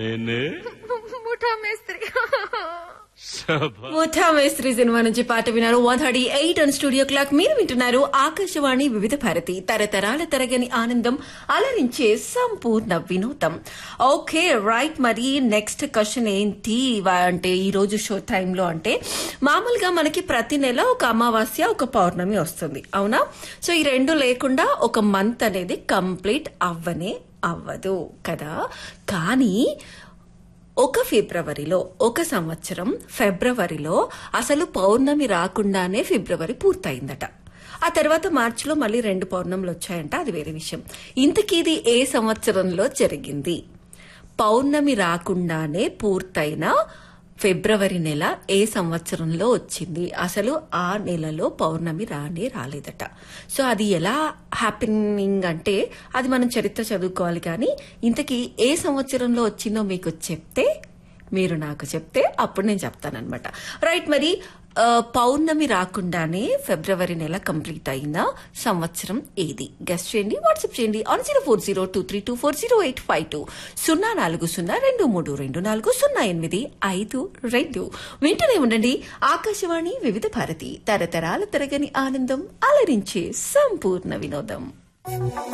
నేనే ముఠా మేస్త్రి శభా ముఠా మేస్త్రి సినిమా నుంచి పాట విన్నారు one thirty eight and studio clock మీరు వింటున్నారు ఆకాశవాణి వివిధ భారతి తరతరాల తరగని ఆనందం అలరించే సంపూర్ణ వినోదం ఓకే రైట్ మరి నెక్స్ట్ క్వశ్చన్ ఏంటి వా- అంటే ఈ రోజు షో టైంలో అంటే మామూలుగా మనకి ప్రతి నెల ఒక అమావాస్య ఒక పౌర్ణమి వస్తుంది అవునా సో ఈ రెండు లేకుండా ఒక మంత్ అనేది కంప్లీట్ అవ్వనే అవ్వదు కదా కానీ ఒక ఫిబ్రవరిలో ఒక సంవత్సరం ఫిబ్రవరిలో అసలు పౌర్ణమి రాకుండానే ఫిబ్రవరి పూర్తయిందట ఆ తర్వాత మార్చిలో మళ్ళీ రెండు పౌర్ణములు వచ్చాయంట అది వేరే విషయం ఇంతకీ ఇది ఏ సంవత్సరంలో జరిగింది పౌర్ణమి రాకుండానే పూర్తయిన ఫిబ్రవరి నెల ఏ సంవత్సరంలో వచ్చింది అసలు ఆ నెలలో పౌర్ణమి రానే రాలేదట సో అది ఎలా హ్యాపెనింగ్ అంటే అది మనం చరిత్ర చదువుకోవాలి కానీ ఇంతకీ ఏ సంవత్సరంలో వచ్చిందో మీకు చెప్తే మీరు నాకు చెప్తే అప్పుడు నేను చెప్తానన్నమాట రైట్ మరి ఆ, పౌర్ణమి రాకుండానే ఫిబ్రవరి నెల కంప్లీట్ అయిన సంవత్సరం ఏది గెస్ట్ చేయండి వాట్సాప్ చేయండి on zero four zero two three two four zero eight five two సున్నా నాలుగు సున్నా రెండు మూడు రెండు నాలుగు సున్నా ఎనిమిది ఐదు రెండు వింటూనే ఉండండి ఆకాశవాణి వివిధ భారతి తరతరాల తరగని ఆనందం అలరించే సంపూర్ణ వినోదం